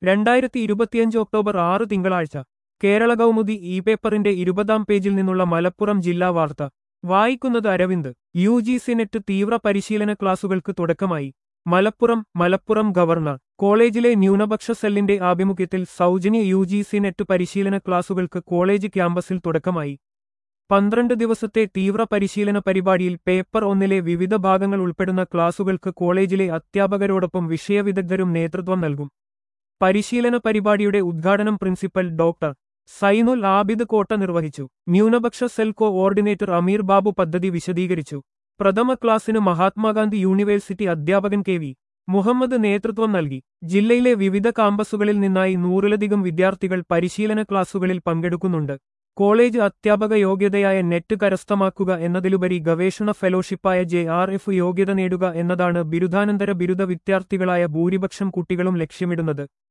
രണ്ടായിരത്തി ഇരുപത്തിയഞ്ച് ഒക്ടോബർ ആറ് തിങ്കളാഴ്ച കേരള കൗമുദി ഇ പേപ്പറിന്റെ ഇരുപതാം പേജിൽ നിന്നുള്ള മലപ്പുറം ജില്ലാ വാർത്ത വായിക്കുന്നത് Aravind U G C net തീവ്ര പരിശീലന ക്ലാസുകൾക്ക് തുടക്കമായി മലപ്പുറം മലപ്പുറം ഗവർണർ കോളേജിലെ ന്യൂനപക്ഷ സെല്ലിന്റെ ആഭിമുഖ്യത്തിൽ സൗജന്യ യു ജി സി നെറ്റ് പരിശീലന ക്ലാസുകൾക്ക് കോളേജ് ക്യാമ്പസിൽ തുടക്കമായി പന്ത്രണ്ട് ദിവസത്തെ തീവ്ര പരിശീലന പരിപാടിയിൽ പേപ്പർ ഒന്നിലെ വിവിധ ഭാഗങ്ങൾ ഉൾപ്പെടുന്ന ക്ലാസുകൾക്ക് കോളേജിലെ അധ്യാപകരോടൊപ്പം വിഷയവിദഗ്ധരും നേതൃത്വം നൽകും പരിശീലന പരിപാടിയുടെ ഉദ്ഘാടനം പ്രിൻസിപ്പൽ ഡോക്ടർ സൈനുൽ ആബിദ് കോട്ട നിർവഹിച്ചു ന്യൂനപക്ഷ സെൽ കോഓർഡിനേറ്റർ അമീർ ബാബു പദ്ധതി വിശദീകരിച്ചു പ്രഥമ ക്ലാസ്സിന് മഹാത്മാഗാന്ധി യൂണിവേഴ്സിറ്റി അധ്യാപകൻ കെ വി മുഹമ്മദ് നേതൃത്വം നൽകി ജില്ലയിലെ വിവിധ കാമ്പസുകളിൽ നിന്നായി നൂറിലധികം വിദ്യാർത്ഥികൾ പരിശീലന ക്ലാസുകളിൽ പങ്കെടുക്കുന്നുണ്ട് കോളേജ് അധ്യാപക യോഗ്യതയായ നെറ്റ് കരസ്ഥമാക്കുക എന്നതിലുപരി ഗവേഷണ ഫെലോഷിപ്പായ ജെ ആർ എഫ് യോഗ്യത നേടുക എന്നതാണ് ബിരുദാനന്തര ബിരുദ വിദ്യാർത്ഥികളായ ഭൂരിപക്ഷം കുട്ടികളും ലക്ഷ്യമിടുന്നത്